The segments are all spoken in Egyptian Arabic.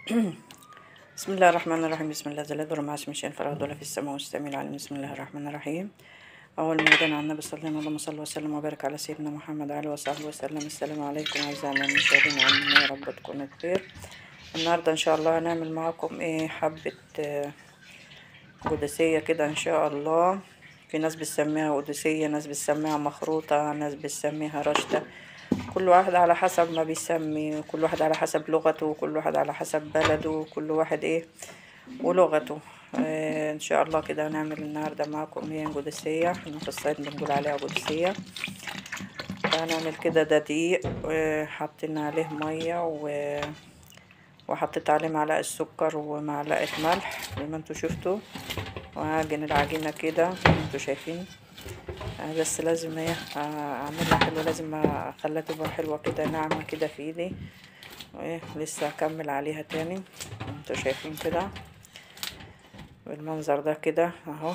بسم الله الرحمن الرحيم بسم الله ذا لا يضر مع اسم شيء فلا ضل في السماء والسميع العليم بسم الله الرحمن الرحيم أول ما بدأنا على النبي صلى الله عليه وسلم اللهم صل وسلم وبارك على سيدنا محمد عليه وصحبه وسلم السلام عليكم أعزائنا المشاهدين عاملين يا رب تكونوا بخير النهاردة إن شاء الله هنعمل معاكم إيه حبة آه، قدسية كده إن شاء الله في ناس بتسميها قدسية ناس بتسميها مخروطة ناس بتسميها رشدة كل واحد على حسب ما بيسمي كل واحد على حسب لغته كل واحد على حسب بلده كل واحد ايه ولغته آه ان شاء الله كده هنعمل النهارده معاكم هي قدسية احنا في الصعيد بنقول عليها قدسية فهنعمل كده ده دقيق وحطينا عليه مية و وحطيت عليه معلقة سكر ومعلقة ملح زي ما انتوا شفتوا وهعجن العجينة كده زي ما انتوا شايفين آه، بس لازم ايه آه، اعملها حلوة لازم اخليها تبقى حلوة كده ناعمة كده في ايدي وايه لسه هكمل عليها تاني انتوا شايفين كده بالمنظر ده كده اهو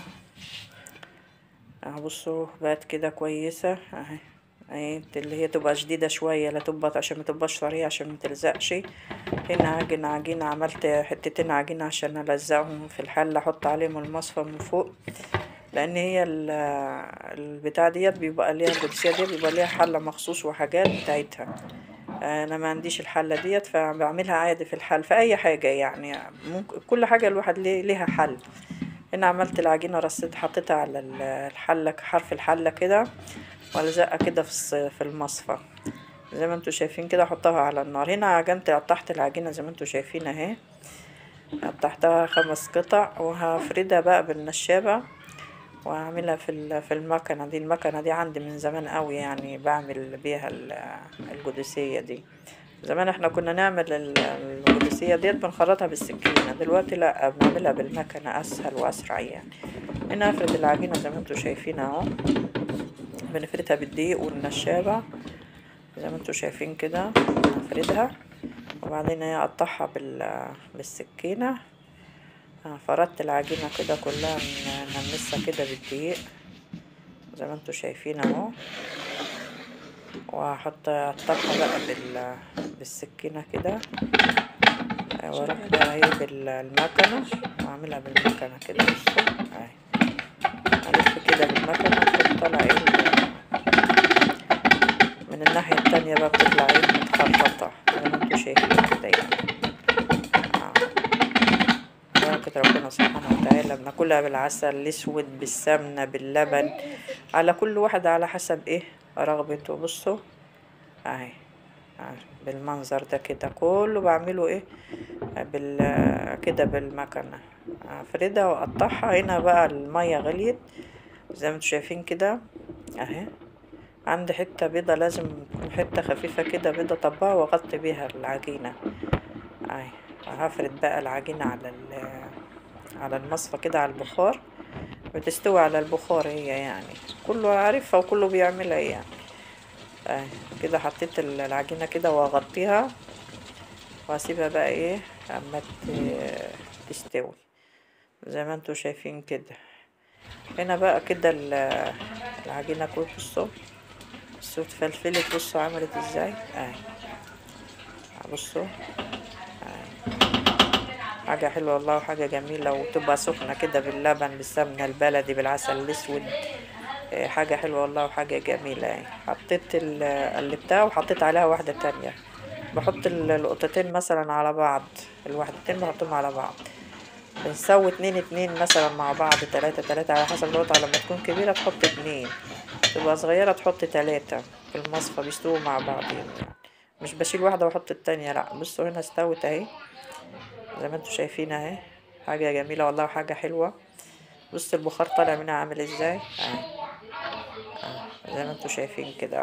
اهو بصوا بقت كده كويسة اهي اهي اللي هي تبقى شديدة شوية لا تبقى عشان ما تبقاش طرية عشان ما تلزقش هنا عجن عجينة عملت حتتين عجينة عشان الزقهم في الحلة احط عليهم المصفى من فوق لان هي ال- البتاع ديت بيبقى ليها القدسية دي بيبقى ليها حلة مخصوص وحاجات بتاعتها انا ما عنديش الحلة ديت فبعملها عادي في الحل في اي حاجة يعني ممكن كل حاجة الواحد ليه- ليها حل هنا عملت العجينة رصيت حطيتها على ال- الحلة حرف الحلة كده والزقها كده في الص- في المصفى زي ما انتوا شايفين كده احطها على النار هنا عجنت قطعت العجينة زي ما انتوا شايفين اهي قطعتها خمس قطع وهفردها بقى بالنشابة وهعملها في ال- في المكنة دي المكنة دي عندي من زمان قوي يعني بعمل بيها ال- القدسية دي زمان احنا كنا نعمل ال- القدسية ديت بنخرطها بالسكينة دلوقتي لا بنعملها بالمكنة اسهل واسرع يعني هنا افرد العجينة زي ما انتوا شايفين اهو بنفردها بالدقيق والنشابة زي ما انتوا شايفين كده افردها وبعدين ايه اقطعها بال بالسكينة آه، فردت العجينة كده كلها ن- نمسها كده بالدقيق زي ما انتوا شايفين اهو وهحط اقطعها بقى بال بالسكينة كده آه، واروح بقى ايه بالمكنة واعملها بالمكنة كده بصوا اهي الف كده بالمكنة واحط طالع ايه من الناحية التانية بقى بتطلع ايه متخرطة زي ما انتوا شايفين كده يعني آه. بركة ربنا سبحانه وتعالى بناكلها بالعسل الأسود بالسمنة باللبن على كل واحد على حسب ايه رغبته بصوا اهي آه، بالمنظر ده كده كله بعمله ايه بال كده بالمكنة افردها واقطعها هنا بقى المية غليت زي ما انتوا شايفين كده اهي عندي حتة بيضة لازم تكون حتة خفيفة كده بيضة طبقها واغطي بيها العجينة اهي هفرد بقى العجينة على ال على المصفى كده على البخار بتستوي على البخار هي يعني كله عارفها وكله بيعملها يعني اهي كده حطيت ال- العجينة كده واغطيها واسيبها بقى ايه اما ت- تستوي زي ما انتوا شايفين كده هنا بقى كده ال- العجينة كل بصوا بصوا اتفلفلت بصوا عملت ازاي اهي بصوا حاجة حلوة والله وحاجة جميلة وتبقى سخنة كده باللبن بالسمنة البلدي بالعسل الأسود إيه، حاجة حلوة والله وحاجة جميلة يعني حطيت ال- اللي بتاعه وحطيت عليها واحدة تانية بحط ال- القطتين مثلا على بعض الوحدتين بحطهم على بعض بنسوي اتنين اتنين مثلا مع بعض تلاتة تلاتة على حسب القطعة لما تكون كبيرة تحط اتنين تبقى صغيرة تحط تلاتة في المصفى بيستووا مع بعض يعني مش بشيل واحدة واحط التانية لا بصوا هنا استوت اهي زي ما انتوا شايفين اهي حاجة جميلة والله وحاجة حلوة بص البخار طالع منها عامل ازاي اهي اهي زي ما انتوا شايفين كده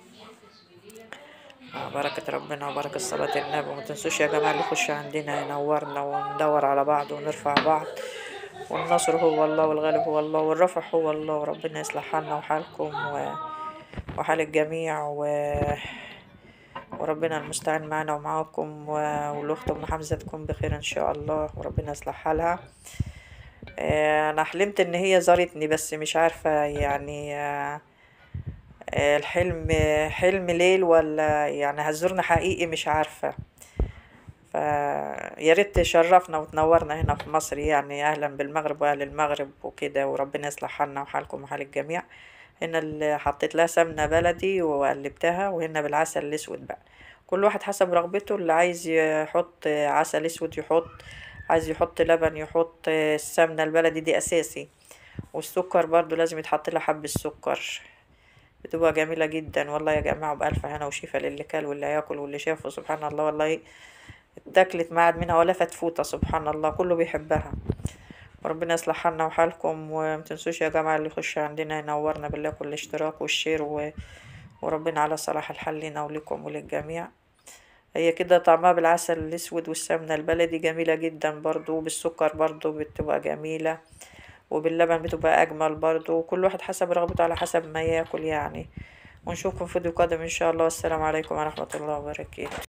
آه، بركة ربنا وبركة صلاة النبي وما تنسوش يا جماعة اللي يخش عندنا ينورنا وندور على بعض ونرفع بعض والنصر هو الله والغالب هو الله والرفع هو الله وربنا يصلح حالنا وحالكم و... وحال الجميع و... وربنا المستعان معنا ومعاكم و... والأخت أم حمزة تكون بخير إن شاء الله وربنا يصلح حالها آه، أنا حلمت إن هي زارتني بس مش عارفة يعني آه، آه، الحلم حلم ليل ولا يعني هزورنا حقيقي مش عارفة فيا ريت تشرفنا وتنورنا هنا في مصر يعني اهلا بالمغرب واهل المغرب وكده وربنا يصلح حالنا وحالكم وحال الجميع هنا اللي حطيت لها سمنه بلدي وقلبتها وهنا بالعسل الاسود بقى كل واحد حسب رغبته اللي عايز يحط عسل اسود يحط عايز يحط لبن يحط السمنه البلدي دي اساسي والسكر برضو لازم يتحط لها حب السكر بتبقى جميلة جدا والله يا جماعة بألف هنا وشفا للي كل واللي هياكل واللي شافه سبحان الله والله اتاكلت ما عاد منها ولا فتفوتة سبحان الله كله بيحبها وربنا يصلح حالنا وحالكم ومتنسوش يا جماعة اللي يخش عندنا ينورنا بالله كل اشتراك والشير و... وربنا على صلاح الحال لنا ولكم وللجميع هي كده طعمها بالعسل الاسود والسمنة البلدي جميلة جدا برضو بالسكر برضو بتبقى جميلة وباللبن بتبقى اجمل برضو وكل واحد حسب رغبته على حسب ما ياكل يعني ونشوفكم في فيديو قادم ان شاء الله والسلام عليكم ورحمة الله وبركاته